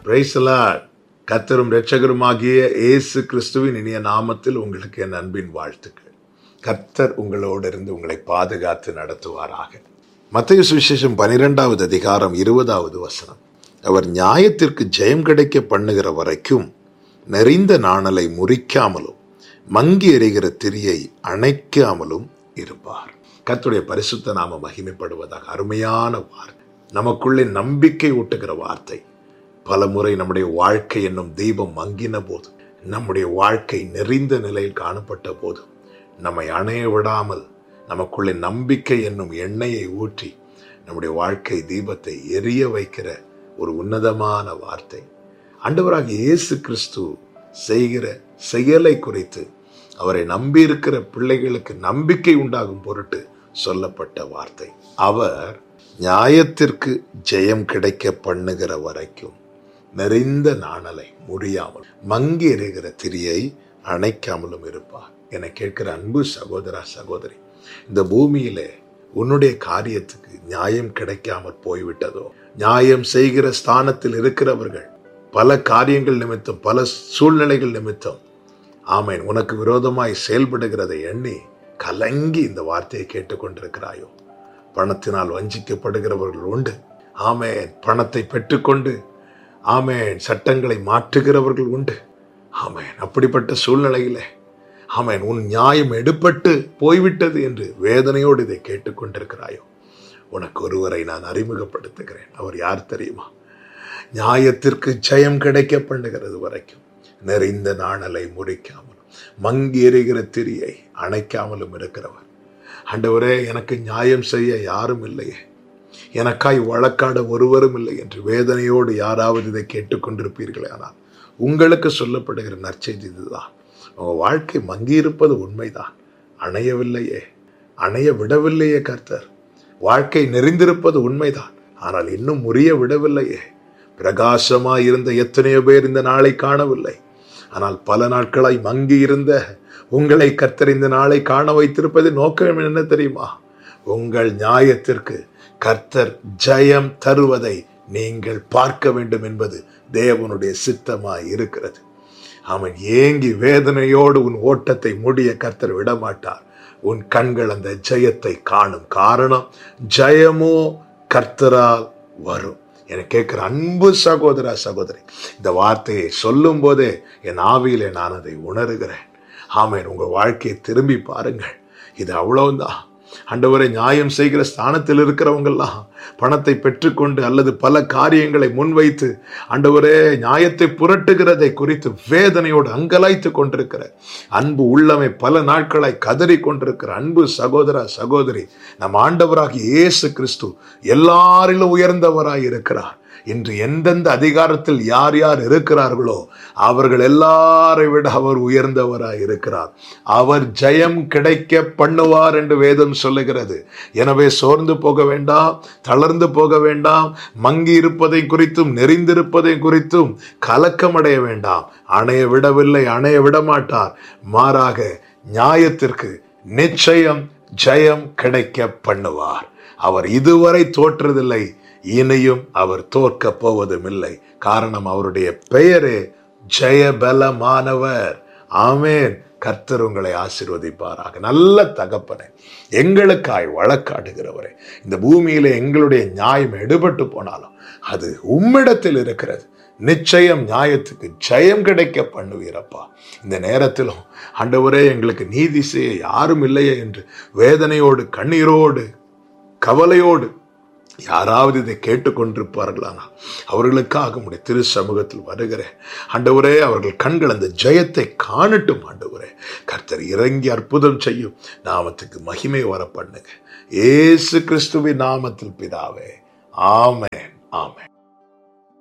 Praise the Lord. கர்த்தரும் இரட்சகருமாகிய இயேசு கிறிஸ்துவின் இனிய நாமத்தில் உங்களுக்கு என் அன்பின் வாழ்த்துக்கள் கர்த்தர் உங்களோடு இருந்து உங்களை பாதுகாத்து நடத்துவாராக மத்திய சுவிசேஷம் பனிரெண்டாவது அதிகாரம் இருபதாவது வசனம் அவர் நியாயத்திற்கு ஜெயம் கிடைக்க பண்ணுகிற வரைக்கும் நெறிந்த நாணலை முறிக்காமலும் மங்கி எறிகிற திரியை அணைக்காமலும் இருப்பார் கர்த்தருடைய பரிசுத்த நாம மகிமைப்படுவதாக அருமையான வார்த்தை நமக்குள்ளே நம்பிக்கை ஊட்டுகிற வார்த்தை பல முறை நம்முடைய வாழ்க்கை என்னும் தெய்வம் மங்கின போது நம்முடைய வாழ்க்கை நெறிந்த நிலையில் காணப்பட்ட போது நம்மை அணைய விடாமல் நமக்குள்ளே நம்பிக்கை என்னும் எண்ணெயை ஊற்றி நம்முடைய வாழ்க்கை தீபத்தை எரிய வைக்கிற ஒரு உன்னதமான வார்த்தை ஆண்டவராக இயேசு கிறிஸ்து செய்கிற செயலை குறித்து அவரை நம்பியிருக்கிற பிள்ளைகளுக்கு நம்பிக்கை உண்டாகும் பொருட்டு சொல்லப்பட்ட வார்த்தை அவர் நியாயத்திற்கு ஜெயம் கிடைக்க பண்ணுகிற வரைக்கும் நெறிந்த நாணலை முடியாமல் மங்கி எறிகிற திரியை அணைக்காமலும் இருப்பார் என கேட்கிற அன்பு சகோதரா சகோதரி இந்த பூமியிலே உன்னுடைய காரியத்துக்கு நியாயம் கிடைக்காமற் போய்விட்டதோ நியாயம் செய்கிற ஸ்தானத்தில் இருக்கிறவர்கள் பல காரியங்கள் நிமித்தம் பல சூழ்நிலைகள் நிமித்தம் ஆமேன் உனக்கு விரோதமாய் செயல்படுகிறதை எண்ணி கலங்கி இந்த வார்த்தையை கேட்டுக்கொண்டிருக்கிறாயோ பணத்தினால் வஞ்சிக்கப்படுகிறவர்கள் உண்டு ஆமேன் பணத்தை பெற்றுக்கொண்டு ஆமேன் சட்டங்களை மாற்றுகிறவர்கள் உண்டு ஆமேன் அப்படிப்பட்ட சூழ்நிலையிலே ஆமேன் உன் நியாயம் எடுப்பட்டு போய்விட்டது என்று வேதனையோடு இதை கேட்டுக்கொண்டிருக்கிறாயோ உனக்கு ஒருவரை நான் அறிமுகப்படுத்துகிறேன் அவர் யார் தெரியுமா நியாயத்திற்கு ஜெயம் கிடைக்க பண்ணுகிறது வரைக்கும் நெறிந்த நாணலை முறிக்காமலும் மங்கி எறிகிற திரியை அணைக்காமலும் இருக்கிறவர் ஆண்டவரே எனக்கு நியாயம் செய்ய யாரும் இல்லையே எனக்காய் வழக்காட ஒருவரும் இல்லை என்று வேதனையோடு யாராவது இதை கேட்டுக்கொண்டிருப்பீர்களே ஆனால் உங்களுக்கு சொல்லப்படுகிற நற்செய்தி இதுதான் உங்கள் வாழ்க்கை மங்கியிருப்பது உண்மைதான் அணையவில்லையே அணைய விடவில்லையே கர்த்தர் வாழ்க்கை நெறிந்திருப்பது உண்மைதான் ஆனால் இன்னும் முறிய விடவில்லையே பிரகாசமாய் இருந்த எத்தனையோ பேர் இந்த நாளை காணவில்லை ஆனால் பல நாட்களாய் மங்கி இருந்த உங்களை கர்த்தர் இந்த நாளை காண வைத்திருப்பது நோக்கம் என்ன தெரியுமா உங்கள் நியாயத்திற்கு கர்த்தர் ஜெயம் தருவதை நீங்கள் பார்க்க வேண்டும் என்பது தேவனுடைய சித்தமாய் இருக்கிறது அவன் ஏங்கி வேதனையோடு உன் ஓட்டத்தை முடிய கர்த்தர் விடமாட்டார் உன் கண்கள் அந்த ஜெயத்தை காணும் காரணம் ஜெயமோ கர்த்தரால் வரும் என கேட்கிற அன்பு சகோதர சகோதரி இந்த வார்த்தையை சொல்லும் போதே என் ஆவியிலே நான் அதை உணர்கிறேன் ஆமேன் உங்க வாழ்க்கையை திரும்பி பாருங்கள் இது அவ்வளவுதான் அண்டவரை நியாயம் செய்கிற ஸ்தானத்தில் இருக்கிறவங்கெல்லாம் பணத்தை பெற்றுக்கொண்டு அல்லது பல காரியங்களை முன்வைத்து அண்டவரே நியாயத்தை புரட்டுகிறதை குறித்து வேதனையோடு அங்கலாய்த்து கொண்டிருக்கிற அன்பு உள்ளமை பல நாட்களாய் கதறி கொண்டிருக்கிற அன்பு சகோதர சகோதரி நம் ஆண்டவராகி இயேசு கிறிஸ்து எல்லாரிலும் உயர்ந்தவராய் இருக்கிறார் இன்று எந்தெந்த அதிகாரத்தில் யார் யார் இருக்கிறார்களோ அவர்கள் எல்லாரை விட அவர் உயர்ந்தவராய் இருக்கிறார் அவர் ஜெயம் கிடைக்க பண்ணுவார் என்று வேதம் சொல்லுகிறது எனவே சோர்ந்து போக வேண்டாம் தளர்ந்து போக வேண்டாம் மங்கி இருப்பதை குறித்தும் நெறிந்திருப்பதை குறித்தும் கலக்கமடைய வேண்டாம் அணைய விடவில்லை அணைய விட மாட்டார் மாறாக நியாயத்திற்கு நிச்சயம் ஜெயம் கிடைக்க பண்ணுவார் அவர் இதுவரை தோற்றதில்லை இனியும் அவர் தோற்க போவதும் இல்லை காரணம் அவருடைய பெயரே ஜெயபலமானவர் ஆமேன் கர்த்தர் உங்களை ஆசிர்வதிப்பாராக நல்ல தகப்பனே எங்களுக்காய் வழக்காடுகிறவரே இந்த பூமியில எங்களுடைய நியாயம் எடுபட்டு போனாலும் அது உம்மிடத்தில் இருக்கிறது நிச்சயம் நியாயத்துக்கு ஜெயம் கிடைக்க பண்ணுவீரப்பா இந்த நேரத்திலும் ஆண்டவரே எங்களுக்கு நீதி செய்ய யாரும் இல்லையே என்று வேதனையோடு கண்ணீரோடு கவலையோடு யாராவது இதை கேட்டுக்கொண்டிருப்பார்களானா அவர்களுக்காக உடைய திரு சமூகத்தில் வருகிறேன் ஆண்டவரே அவர்கள் கண்கள் அந்த ஜெயத்தை காணட்டும் ஆண்டவரே கர்த்தர் இறங்கி அற்புதம் செய்யும் நாமத்துக்கு மகிமை வர பண்ணுங்க ஏசு கிறிஸ்துவின் நாமத்தில் பிதாவே ஆமேன் ஆமேன்